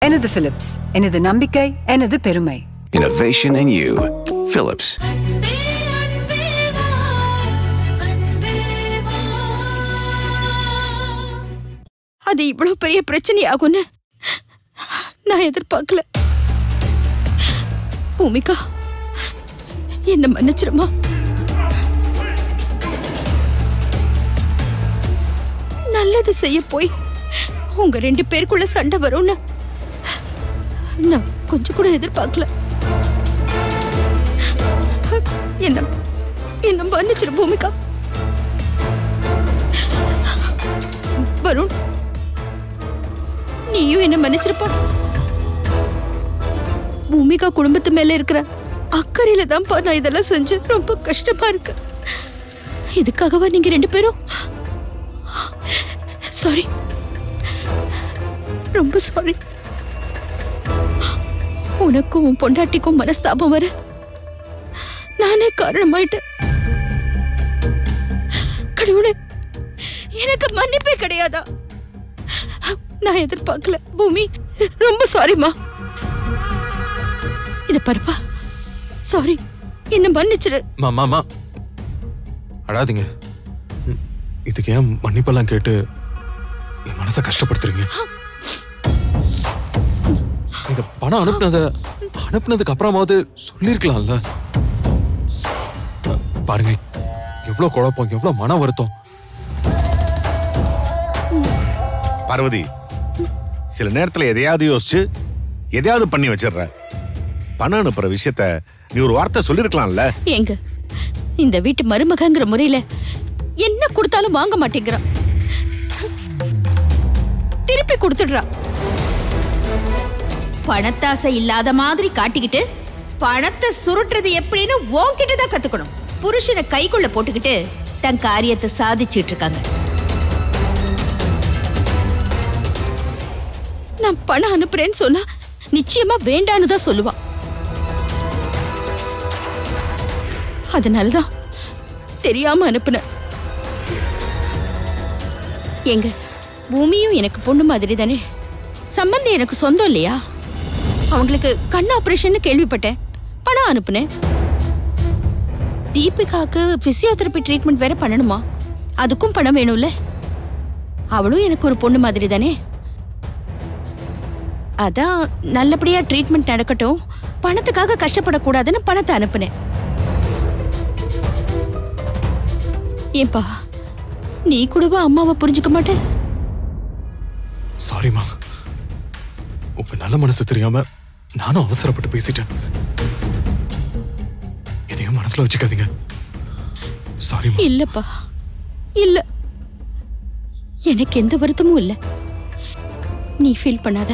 எனது பிலிப்ஸ் எனது நம்பிக்கை எனது பெருமை Innovation in you. Philips. அது இவ்வளவு பெரிய பிரச்சனை ஆகும்னு நான் எதிர்பார்க்கல பூமிகா என்ன மன்னிச்சிருமா நல்லது செய்ய போய் உங்க ரெண்டு பேருக்குள்ள சண்டை வரும்னு நான் கொஞ்சம் கூட எதிர்பார்க்கல என்ன என்ன மன்னிச்சிரு பூமிகா வருண் நீயும் என்ன மன்னிச்சிருப்பா பூமிகா குடும்பத்து மேல இருக்கிற அக்கறையில தான்ப்பா நான் இதெல்லாம் செஞ்சு ரொம்ப கஷ்டமா இருக்கு இதுக்காகவா நீங்க ரெண்டு பேரும் சாரி ரொம்ப சாரி உனக்கும் உன் பொண்டாட்டிக்கும் மனஸ்தாபம் வர நானே காரணமாயிட்டேன் கடவுளே எனக்கு மன்னிப்பே கிடையாதா நான் எதிர்பார்க்கல பூமி ரொம்ப சாரிம்மா இத பாருப்பா சாரி என்ன மன்னிச்சிரு மாமா அழாதீங்க ம், இதுக்கு ஏன் மன்னிப்பெல்லாம் கேட்டு என் மனசை கஷ்டப்படுத்துறீங்க நீங்க பணம் அனுப்புனத அனுப்புனதுக்கு அப்புறமாவது சொல்லிருக்கலாம்ல பாருங்க எவ்வளவு குழப்பம் எவ்வளவு மன வருத்தம் பார்வதி சில நேரத்துல எதையாவது யோசிச்சு எதையாவது பண்ணி வச்சிடுற பணம் அனுப்புற விஷயத்த நீ ஒரு வார்த்தை சொல்லிருக்கலாம்ல ஏங்க இந்த வீட்டு மருமகங்கிற முறையில என்ன கொடுத்தாலும் வாங்க மாட்டேங்கிறான் திருப்பி கொடுத்துடுறா பணத்தாசை இல்லாத மாதிரி காட்டிக்கிட்டு பணத்தை சுருட்டுறது எப்படின்னு உன்கிட்ட தான் கத்துக்கணும் புருஷனை கைக்குள்ள போட்டுக்கிட்டு தன் காரியத்தை சாதிச்சிட்டு இருக்காங்க நான் பணம் அனுப்புறேன்னு சொன்னா நிச்சயமா வேண்டான்னு தான் சொல்லுவா அதனாலதான் தெரியாம அனுப்புனேன் எங்க பூமியும் எனக்கு பொண்ணு மாதிரி தானே சம்பந்தி எனக்கு சொந்தம் இல்லையா அவங்களுக்கு கண் ஆபரேஷன் கேள்விப்பட்டேன் பணம் அனுப்புனேன் தீபிகாக்கு பிசியோதெரபி ட்ரீட்மெண்ட் வேற பண்ணணுமா அதுக்கும் பணம் வேணும்ல அவளும் எனக்கு ஒரு பொண்ணு மாதிரி தானே அதான் நல்லபடியா ட்ரீட்மெண்ட் நடக்கட்டும் பணத்துக்காக கஷ்டப்படக்கூடாதுன்னு பணத்தை அனுப்புனேன் ஏன்பா நீ கூடவா அம்மாவை புரிஞ்சுக்க மாட்டே சாரிம்மா உங்க நல்ல மனசு தெரியாம நானும் அவசரப்பட்டு பேசிட்டேன் எதையும் மனசுல வச்சுக்காதீங்க சாரிம்மா இல்லப்பா இல்ல எனக்கு எந்த வருத்தமும் இல்ல நீ ஃபீல் பண்ணாத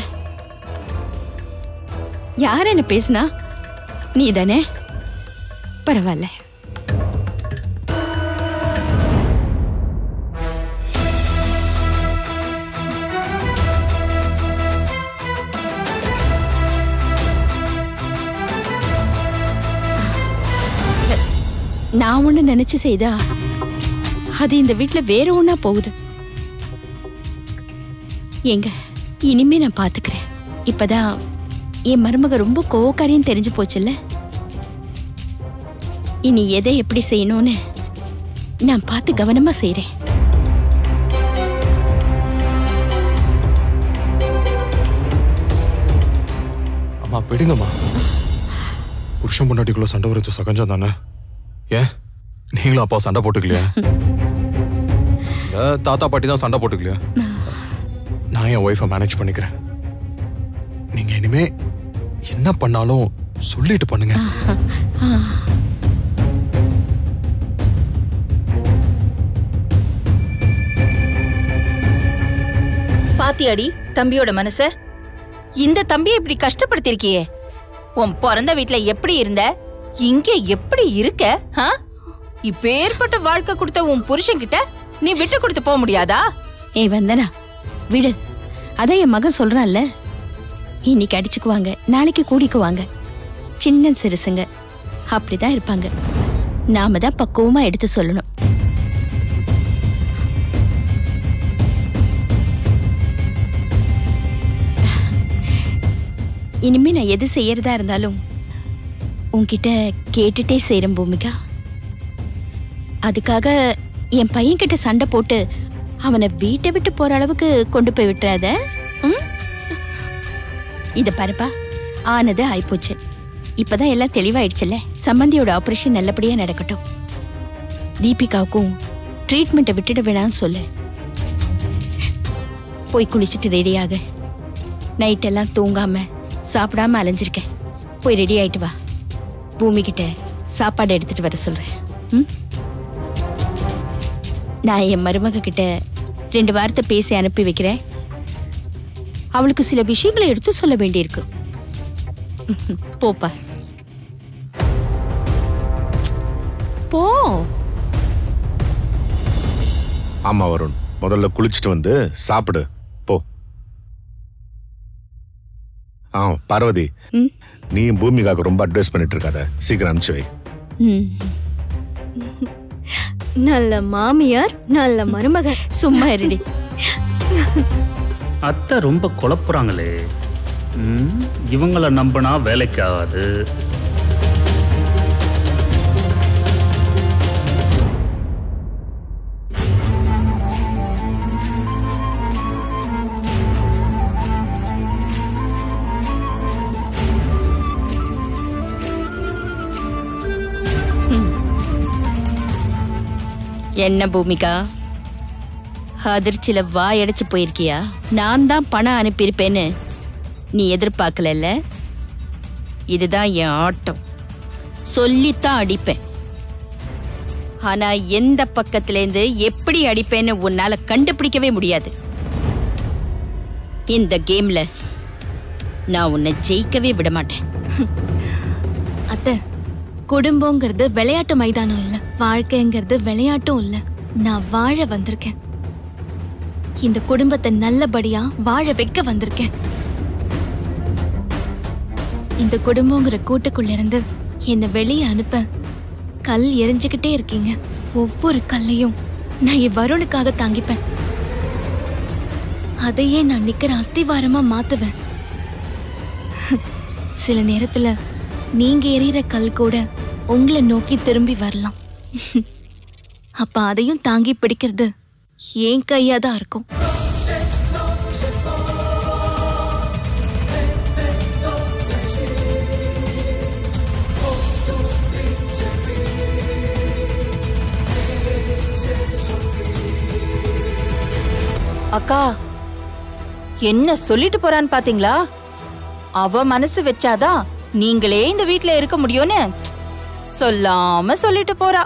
யார் என்ன பேசுனா நீ தானே பரவாயில்ல நான் ஒண்ணு நினைச்சு செய்தா அது இந்த வீட்ல வேற ஒண்ணா போகுது ஏங்க இனிமே நான் பாத்துக்கிறேன் இப்பதான் என் மருமக ரொம்ப கோவக்காரின்னு தெரிஞ்சு போச்சுல்ல இனி எதை எப்படி செய்யணும்னு நான் பார்த்து கவனமா செய்றேன் அம்மா விடுங்கம்மா புருஷன் பொண்டாட்டிக்குள்ள சண்டை வருது சகஜம் தானே ஏன் நீங்களும் அப்பா சண்டை போட்டுக்கலையா இல்ல தாத்தா பாட்டி தான் சண்டை போட்டுக்கலையா நான் என் ஒய்ஃபை மேனேஜ் பண்ணிக்கிறேன் நீங்க இனிமே என்ன பண்ணாலும் சொல்லிட்டு பண்ணுங்க பாத்தியாடி தம்பியோட மனச இந்த தம்பியை இப்படி கஷ்டப்படுத்திருக்கியே உன் பிறந்த வீட்ல எப்படி இருந்த இங்க எப்படி இருக்க ஆ? இப்பேற்பட்ட வாழ்க்கை கொடுத்த உன் புருஷன்கிட்ட நீ விட்டு கொடுத்து போக முடியாதா ஏய் வந்தனா விடு அதான் என் மகன் சொல்றான்ல இன்னைக்கு அடிச்சுக்குவாங்க நாளைக்கு கூடிக்குவாங்க சின்ன சிறுசுங்க அப்படிதான் இருப்பாங்க நாம தான் பக்குவமா எடுத்து சொல்லணும் இனிமே நான் எது செய்யறதா இருந்தாலும் உன்கிட்ட கேட்டுட்டே செய்றேன் பூமிகா அதுக்காக என் பையன்கிட்ட சண்டை போட்டு அவனை வீட்டை விட்டு போற அளவுக்கு கொண்டு போய் விட்டுறாத ம்? இத பாருப்பா ஆனது ஆயிப்போச்சு இப்பதான் எல்லாம் தெளிவாயிடுச்சுல்ல சம்பந்தியோட ஆபரேஷன் நல்லபடியா நடக்கட்டும் தீபிகாவுக்கும் ட்ரீட்மெண்ட்டை விட்டுட வேணாம்னு சொல்லு போய் குளிச்சுட்டு ரெடியாக நைட் எல்லாம் தூங்காம சாப்பிடாம அலைஞ்சிருக்கேன் போய் ரெடி ஆயிட்டு வா பூமி கிட்ட சாப்பாடு எடுத்துட்டு வர சொல்றேன் ம்? நான் என் மருமக கிட்ட ரெண்டு வார்த்தை பேசி அனுப்பி வைக்கிறேன் அவளுக்கு சில விஷயங்களை எடுத்து சொல்ல வேண்டியிருக்கு ம்ஹும். போப்பா போ ஆமா வருண் முதல்ல குளிச்சுட்டு வந்து சாப்பிடு போ ஆ பார்வதி ம். நீ பூமிகாக்கு ரொம்ப அட்வைஸ் பண்ணிட்டு இருக்காத சீக்கிரம் அனுப்பிச்சு வை ம். நல்ல மாமியார் நல்ல மருமக சும்மா இருடி அத்தை ரொம்ப குழப்புறாங்களே ம், இவங்கள நம்பினா வேலைக்கு ஆகாது என்ன பூமிகா அதிர்ச்சியில வாயடைச்சு போயிருக்கியா நான் தான் பணம் அனுப்பியிருப்பேன்னு நீ எதிர்பார்க்கலல்ல இதுதான் என் ஆட்டம் சொல்லித்தான் அடிப்பேன் ஆனா எந்த பக்கத்திலேருந்து எப்படி அடிப்பேன்னு உன்னால கண்டுபிடிக்கவே முடியாது இந்த கேம்ல நான் உன்னை ஜெயிக்கவே விட மாட்டேன் அத்தை குடும்பங்கிறது விளையாட்டு மைதானம் இல்ல வாழ்க்கைங்கிறது விளையாட்டும் இல்ல நான் வாழ வந்திருக்கேன் இந்த குடும்பத்தை நல்லபடியா வாழ வைக்க வந்திருக்கேன் இந்த குடும்பங்கிற கூட்டுக்குள்ள இருந்து என்னை வெளியே அனுப்ப கல் எரிஞ்சுக்கிட்டே இருக்கீங்க ஒவ்வொரு கல்லையும் நான் என் வருணுக்காக தாங்கிப்பேன் அதையே நான் நிக்கிற அஸ்திவாரமா மாத்துவேன் சில நேரத்துல நீங்க எறிகிற கல் கூட உங்களை நோக்கி திரும்பி வரலாம் அப்ப அதையும் தாங்கி பிடிக்கிறது ஏன் கையா தான் இருக்கும் அக்கா என்ன சொல்லிட்டு போறான்னு பாத்தீங்களா அவ மனசு வச்சாதான் நீங்களே இந்த வீட்ல இருக்க முடியும்னு சொல்லாம சொல்லிட்டு போறா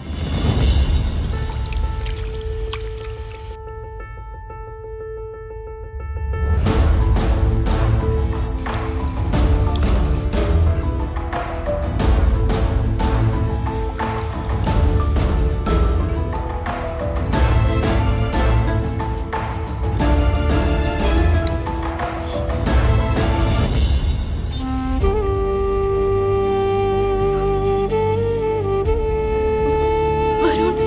வருண்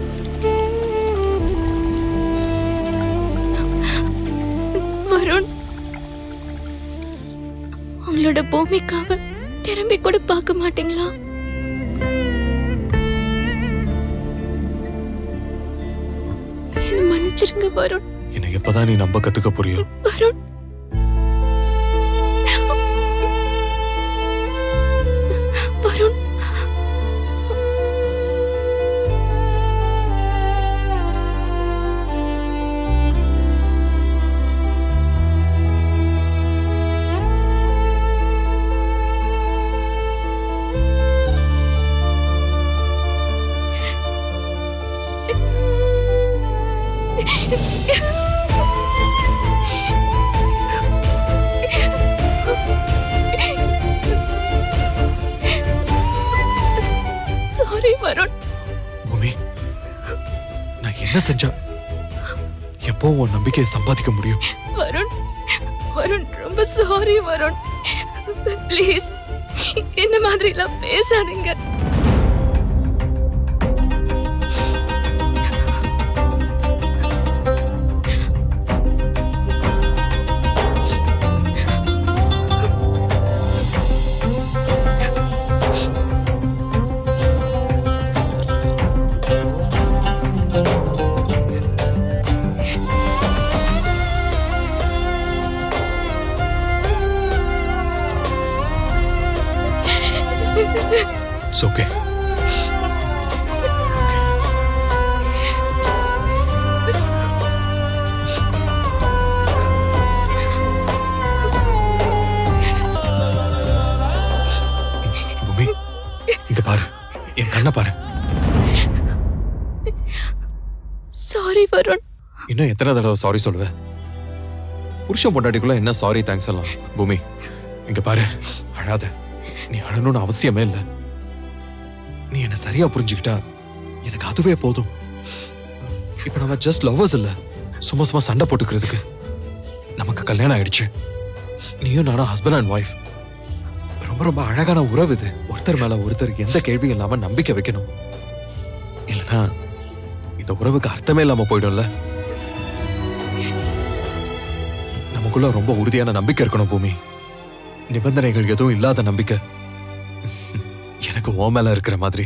வருண் உங்களோட பூமிக்காக திரும்பி கூட பார்க்க மாட்டீங்களா என்ன மன்னிச்சிருங்க வருண் எனக்கு எப்பதான் நீ நம்ப கத்துக்க புரியும் வருண் வருண் சாரி வருண் பூமி நான் என்ன செஞ்சா எப்போ உன் நம்பிக்கையை சம்பாதிக்க முடியும் வருண் வருண் ரொம்ப சாரி வருண் ப்ளீஸ் இந்த மாதிரிலாம் பேசாதீங்க இட்ஸ் ஓகே பூமி இங்க பாரு என் கண்ணை பாரு சாரி வருண் இன்னும் எத்தனை தடவை சாரி சொல்லுவேன் புருஷன் பொண்டாட்டிக்குள்ள என்ன சாரி தேங்க்ஸ் எல்லாம் பூமி இங்க பாரு அழாத நீ அழணும்னு அவசியமே இல்லை நீ என்ன சரியா புரிஞ்சுக்கிட்டா எனக்கு அதுவே போதும் இப்ப நம்ம ஜஸ்ட் லவ்வர்ஸ் இல்ல சும்மா சும்மா சண்டை போட்டுக்கிறதுக்கு நமக்கு கல்யாணம் ஆயிடுச்சு நீயும் நானும் ஹஸ்பண்ட் அண்ட் ஒய்ஃப் ரொம்ப ரொம்ப அழகான உறவு இது ஒருத்தர் மேல ஒருத்தர் எந்த கேள்வியும் இல்லாம நம்பிக்கை வைக்கணும் இல்லனா இந்த உறவுக்கு அர்த்தமே இல்லாம போயிடும்ல நமக்குள்ள ரொம்ப உறுதியான நம்பிக்கை இருக்கணும் பூமி நிபந்தனைகள் எதுவும் இல்லாத நம்பிக்கை எனக்கு ஓ மேல இருக்கிற மாதிரி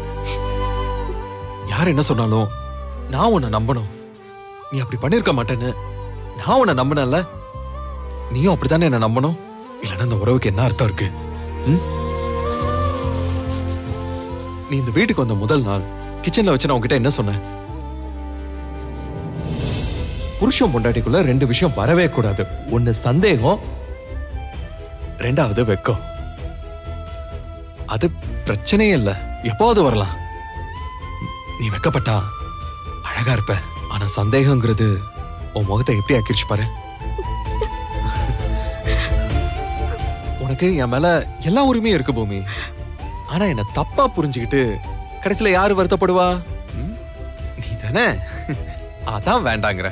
யார் என்ன சொன்னாலும் நான் உன்னை நம்பணும் நீ அப்படி பண்ணிருக்க மாட்டேன்னு நான் உன்னை நம்பினேன்ல நீயும் அப்படித்தானே என்ன நம்பணும் இல்லைன்னா இந்த உறவுக்கு என்ன அர்த்தம் இருக்கு ம்? நீ இந்த வீட்டுக்கு வந்த முதல் நாள் கிச்சன்ல வச்சு நான் உன்கிட்ட என்ன சொன்னேன் புருஷன் பொண்டாட்டிக்குள்ள ரெண்டு விஷயம் வரவே கூடாது ஒன்னு சந்தேகம் ரெண்டாவது வெக்கம் அது பிரச்சனையே இல்ல எப்போது வரலாம் நீ வெக்கப்பட்டா அழகா இருப்ப ஆனா சந்தேகங்கிறது உன் முகத்தை எப்படி ஆக்கிருச்சு பாரு உனக்கு என் மேல எல்லா உரிமையும் இருக்கு பூமி ஆனா என்ன தப்பா புரிஞ்சுக்கிட்டு கடைசியில யாரு வருத்தப்படுவா ம்? நீ தானே அதான் வேண்டாங்கிற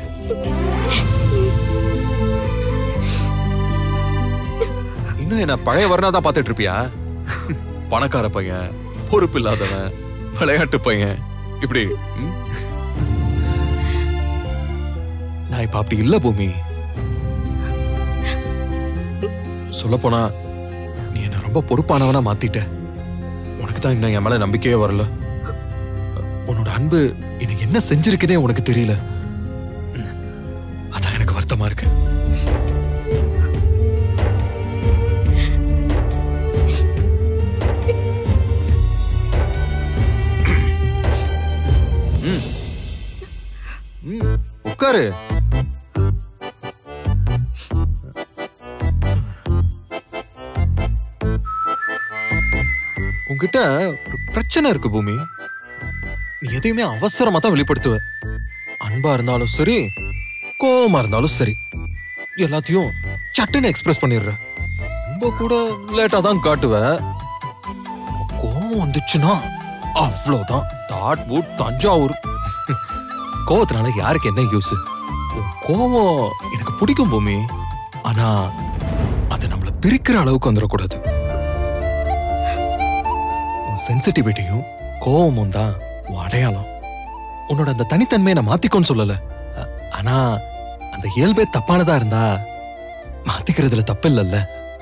இன்னும் என்ன பழைய வர்ணா தான் பார்த்துட்டு இருப்பியா பணக்கார பையன் பொறுப்பு இல்லாதவன் விளையாட்டு பையன் இப்படி ம்? நான் இப்ப அப்படி இல்ல பூமி சொல்ல போனா நீ என்ன ரொம்ப பொறுப்பானவனா மாத்திட்ட உனக்கு தான் இன்னும் என் மேல நம்பிக்கையே வரல உன்னோட அன்பு எனக்கு என்ன செஞ்சிருக்குன்னே உனக்கு தெரியல ம். அதான் எனக்கு வருத்தமா இருக்கு ம். ம். உட்காரு உன்கிட்ட ஒரு பிரச்சனை இருக்கு பூமி நீ எதையுமே அவசரமா தான் வெளிப்படுத்துவ அன்பா இருந்தாலும் சரி கோவமா இருந்தாலும் சரி எல்லாத்தையும் சட்டுன்னு எக்ஸ்பிரஸ் பண்ணிடுற ரொம்ப கூட லேட்டா தான் காட்டுவ கோவம் வந்துச்சுன்னா அவ்வளவுதான் தாட் பூட் தஞ்சாவூர் கோவத்தினால யாருக்கு என்ன யூஸ் கோவம் எனக்கு பிடிக்கும் பூமி ஆனா அது நம்மள பிரிக்கிற அளவுக்கு வந்துடக்கூடாது உன் சென்சிட்டிவிட்டியும் கோவமும் தான் உன் அடையாளம் உன்னோட அந்த தனித்தன்மையை நான் மாத்திக்கோன்னு சொல்லல அ- ஆனா அந்த இயல்பே தப்பானதா இருந்தா மாத்திக்கிறதுல தப்பு இல்லைல்ல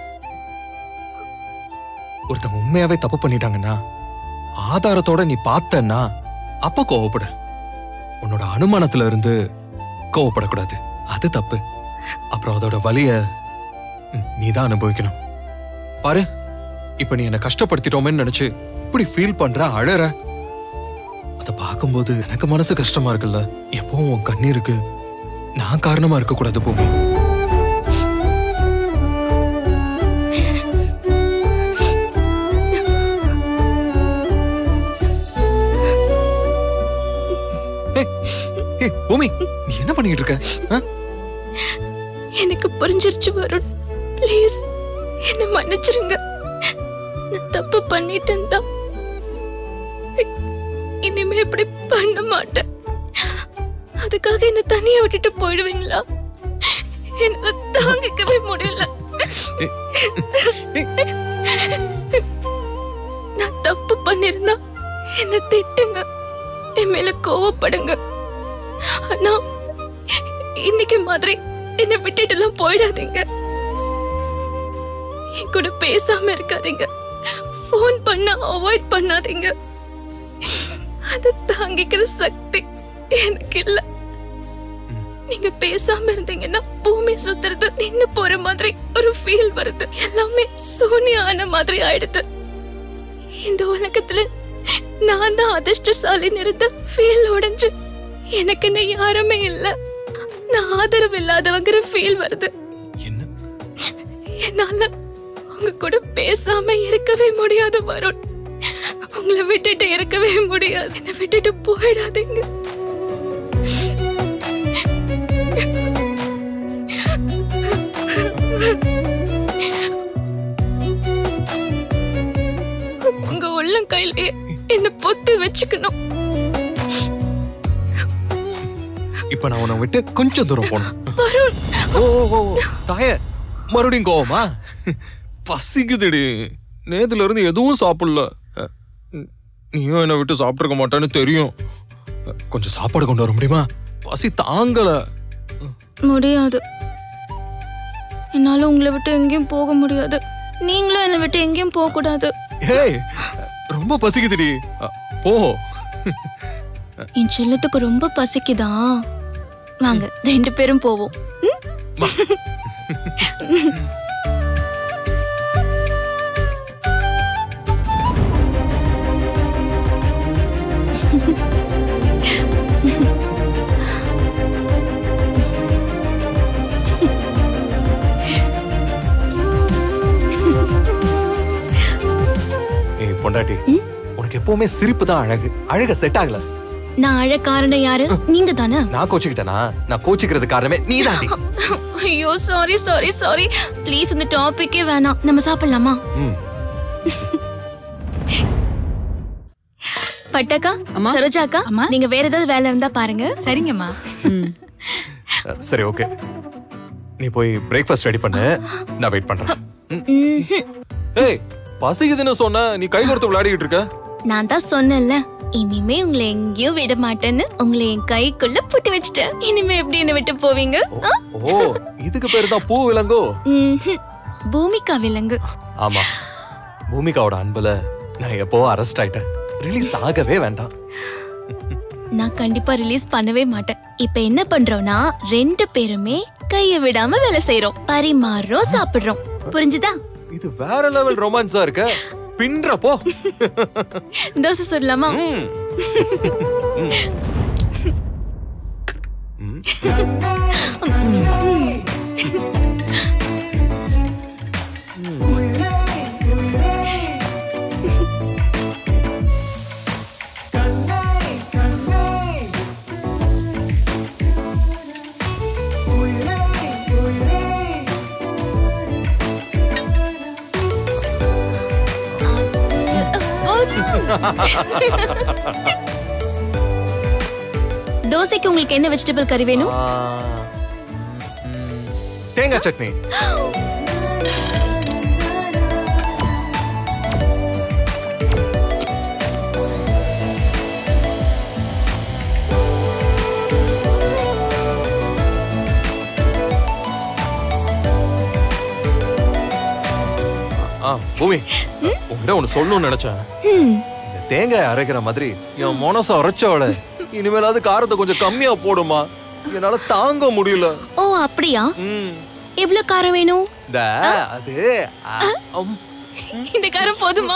ஒருத்தவங்க உண்மையாவே தப்பு பண்ணிட்டாங்கன்னா ஆதாரத்தோட நீ பார்த்தன்னா அப்ப கோவப்படு உன்னோட அனுமானத்துல இருந்து கோவப்படக்கூடாது அது தப்பு அப்புறம் அதோட வலிய ம், நீதான் அனுபவிக்கணும் பாரு இப்ப நீ என்ன கஷ்டப்படுத்திட்டோமேன்னு நினைச்சு இப்படி ஃபீல் பண்ற அழற அத பார்க்கும்போது எனக்கு மனசு கஷ்டமா இருக்குல்ல எப்பவும் உன் கண்ணீருக்கு நான் காரணமா இருக்க கூடாது பூமி ஏய், ஏய், பூமி நீ என்ன பண்ணிட்டு இருக்க ஆ? எனக்கு புரிஞ்சிருச்சு வருண் ப்ளீஸ் என்ன மன்னிச்சிருங்க நான் தப்பு பண்ணிட்டேன் தான் இனிமே இப்படி பண்ண மாட்டேன் அதுக்காக என்ன தனியா விட்டுட்டு போயிடுவீங்களா என்னால தாங்கிக்கவே முடியல நான் தப்பு பண்ணிருந்தா என்ன திட்டுங்க என் மேல கோவப்படுங்க ஆனா இன்னைக்கு மாதிரி என்னை விட்டுட்டு எல்லாம் போயிடாதீங்க என் கூட பேசாம இருக்காதீங்க ஃபோன் பண்ண அவாய்ட் பண்ணாதீங்க அதை தாங்கிக்கிற சக்தி எனக்கு இல்ல நீங்க பேசாம இருந்தீங்கன்னா பூமி சுத்துறது நின்னு போற மாதிரி ஒரு ஃபீல் வருது எல்லாமே சூனியம் ஆன மாதிரி ஆயிடுது இந்த உலகத்துல நான் தான் அதிர்ஷ்டசாலி இருந்த ஃபீல் உடைஞ்சு எனக்குன்னு யாருமே இல்ல நான் ஆதரவு இல்லாதவங்கிற ஃபீல் வருது என்ன என்னால உங்க கூட பேசாம இருக்கவே முடியாது வருண் உங்களை விட்டுட்டு இருக்கவே முடியாது என்னை விட்டுட்டு போயிடாதீங்க உங்க உள்ளங்கையிலே என்ன பொத்து வச்சுக்கணும் இப்ப நான் உன்னை விட்டு கொஞ்சம் தூரம் போனேன் வருண் ஓ ஓ, ஓ தாய மறுபடியும் கோவமா பசிக்குதுடி நேத்துல இருந்து எதுவும் சாப்பிடல அ, நீயும் என்னை விட்டு சாப்பிட்டுருக்க மாட்டேன்னு தெரியும் அ, கொஞ்சம் சாப்பாடு கொண்டு வர முடியுமா பசி தாங்கல முடியாது என்னால உங்களை விட்டு எங்கேயும் போக முடியாது நீங்களும் என்னை விட்டு எங்கேயும் போக கூடாது ஏய் ரொம்ப பசிக்குதுடி அ, போ என் செல்லத்துக்கு ரொம்ப பசிக்குதா வாங்க ரெண்டு பேரும் போவோம் ம்? ஏய் பொண்டாட்டி உனக்கு எப்பவுமே சிரிப்பு தான் அழகு அழக செட் ஆகல நான் அழ காரணம் யாரு நீங்க தானே நான் கோச்சிக்கிட்டேனா நான் கோச்சிக்கிறது காரணமே நீ தாண்டி ஐயோ சாரி சாரி சாரி ப்ளீஸ் இந்த டாபிக்கே வேணாம் நம்ம சாப்பிடலாமா ம் பட்டக்கா சரோஜாக்கா நீங்க வேற ஏதாவது வேலை இருந்தா பாருங்க சரிங்கம்மா அ, சரி ஓகே நீ போய் பிரேக்ஃபாஸ்ட் ரெடி பண்ணு நான் வெயிட் பண்றேன் ம். ம்ஹும். ஏய் பசிக்குதுன்னு சொன்ன நீ கை கொடுத்து விளையாடிக்கிட்டு இருக்க நான் தான் சொன்னேன்ல இனிமே உங்களை எங்கேயும் விட மாட்டேன்னு உங்களை என் கைக்குள்ள புட்டு வச்சுட்டேன் இனிமே எப்படி என்ன விட்டு போவீங்க ஆ? ஓ இதுக்கு பேரு தான் பூ விலங்கோ ம்ஹும். பூமிகா விலங்கு ஆமா பூமிகாவோட அன்புல நான் எப்போ அரெஸ்ட் ஆயிட்டேன் ரிலீஸ் ஆகவே வேண்டாம் நான் கண்டிப்பா ரிலீஸ் பண்ணவே மாட்டேன் இப்ப என்ன பண்றோம்னா ரெண்டு பேருமே கைய விடாம வேலை செய்றோம் பரிமாறுறோம் சாப்பிடுறோம் புரிஞ்சுதா இது வேற லெவல் ரொமான்ஸா இருக்க பின்றப்போ தோசை சொல்லலாமா ம். ம். தோசைக்கு உங்களுக்கு என்ன வெஜிடபிள் கறி வேணும் ஆ, ம், தேங்காய் சட்னி ஆ பூமி உங்ககிட்ட ஒண்ணு சொல்லணும்னு நினைச்சேன் ம், இந்த தேங்காய் அரைக்கிற மாதிரி என் மனசை அரைச்சவள இனிமேலாவது காரத்தை கொஞ்சம் கம்மியா போடுமா என்னால தாங்க முடியல ஓ அப்படியா ம். எவ்வளவு காரம் வேணும் இந்த அது ஆ, அம், இந்த காரம் போதுமா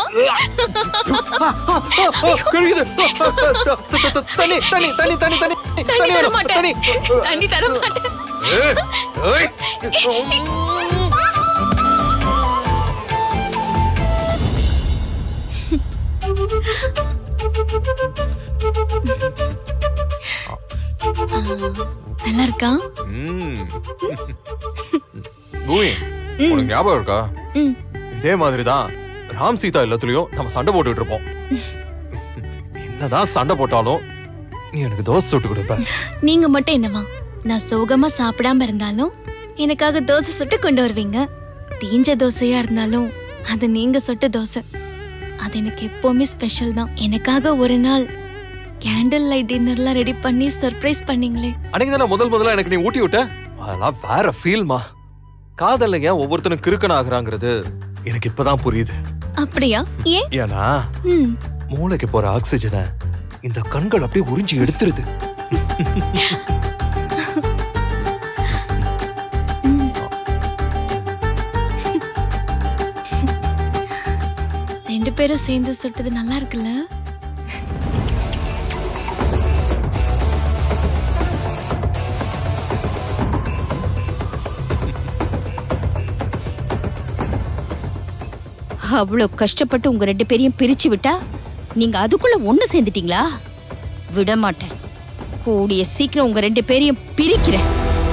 கிழியுது. த- த- த- தண்ணி தண்ணி தண்ணி தண்ணி தண்ணி தண்ணி தண்ணி தர வேணும் மாட்டேன் தண்ணி தண்ணி தர மாட்டேன் ஏய், ஏய். நல்லா இருக்கா ம். பூமி உனக்கு ஞாபகம் இருக்கா ம். இதே மாதிரிதான் ராம் சீதா எல்லாத்துலயும் நம்ம சண்டை போட்டுட்டு இருப்போம் என்னதான் சண்டை போட்டாலும் நீ எனக்கு தோசை சுட்டு கொடுப்ப நீங்க மட்டும் என்னவா நான் சோகமா சாப்பிடாம இருந்தாலும் எனக்காக தோசை சுட்டு கொண்டு வருவீங்க தீஞ்ச தோசையா இருந்தாலும் அது நீங்க சுட்ட தோசை அது எனக்கு எப்பவுமே ஸ்பெஷல் தான் எனக்காக ஒரு நாள் கேண்டில் லைட் டின்னர்லாம் ரெடி பண்ணி சர்ப்ரைஸ் பண்ணீங்களே அன்னைக்கு தானே முதல் முதல்ல எனக்கு நீ ஊட்டி விட்ட அதெல்லாம் வேற ஃபீல்மா காதல்ல ஏன் ஒவ்வொருத்தனும் கிறுக்கன் ஆகுறாங்கிறது எனக்கு இப்பதான் புரியுது அப்படியா ஏன் ஏன்னா ம் மூளைக்கு போற ஆக்சிஜனை இந்த கண்கள் அப்படியே உறிஞ்சி எடுத்துருது ரெண்டு ரெண்டு பேரும் சேர்ந்து சுட்டது நல்லா இருக்குல்ல அவ்வளோ கஷ்டப்பட்டு உங்க ரெண்டு பேரையும் பிரிச்சு விட்டா நீங்க அதுக்குள்ள ஒண்ணு சேர்ந்துட்டீங்களா விட மாட்டேன் கூடிய சீக்கிரம் உங்க ரெண்டு பேரையும் பிரிக்கிறேன்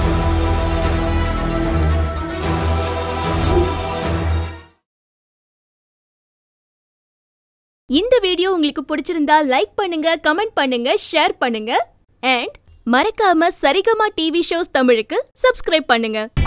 இந்த வீடியோ உங்களுக்கு பிடிச்சிருந்தா லைக் பண்ணுங்க கமெண்ட் பண்ணுங்க ஷேர் பண்ணுங்க அண்ட் மறக்காம சரிகமா டிவி ஷோஸ் தமிழுக்கு சப்ஸ்கிரைப் பண்ணுங்க